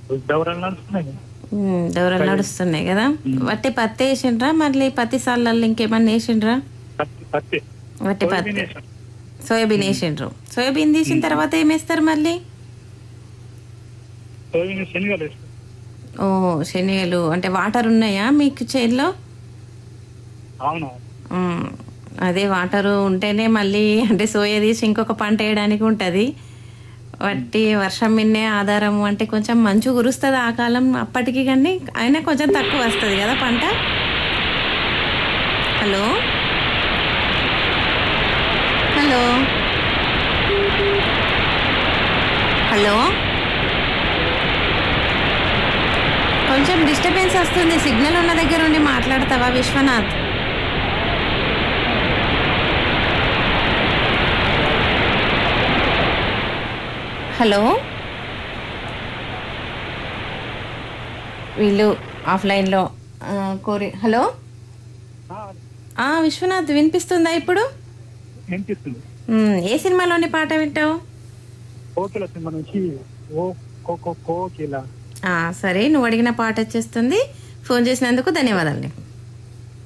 దౌరాలు నడుస్తున్నాయి ఉమ్, దూరం నడుస్తున్నాయి కదా వట్టి పత్తి వేసిండ్రా మళ్ళీ పత్తి సార్లలో ఇంకేమన్నా వేసిండ్రా పత్తి పత్తి వట్టి పత్తి సోయాబీన్ వేసాం. సోయాబీన్ వేసిండ్రు సోయాబీన్ తీసిన తర్వాత ఏం వేస్తారు మళ్ళీ సోయాబీన్ శనగలు వేస్తాం ఓ శనగలు అంటే వాటర్ ఉన్నాయా మీకు చేనులో అవును ఉమ్, అదే వాటర్ ఉంటేనే మళ్ళీ అంటే సోయా తీసి ఇంకొక పంట వేయడానికి ఉంటుంది వట్టి వర్షం మిన్నే ఆధారం అంటే కొంచెం మంచు కురుస్తుంది ఆ కాలం అప్పటికి కానీ అయినా కొంచెం తక్కువ వస్తుంది కదా పంట హలో హలో హలో కొంచెం డిస్టర్బెన్స్ వస్తుంది సిగ్నల్ ఉన్న దగ్గర ఉండి మాట్లాడతావా విశ్వనాథ్ హలో వీళ్ళు ఆఫ్లైన్లో ఆ, కోరి హలో ఆ, ఆ, విశ్వనాథ్ వినిపిస్తుందా ఇప్పుడు వినిపిస్తుంది మ్, ఏ సినిమాలోని పాట వింటావు కోకిల సినిమా నుంచి ఓ కో కో కోకిల ఆ, సరే నువ్వు అడిగిన పాట వచ్చేస్తుంది ఫోన్ చేసినందుకు ధన్యవాదాలు నీకు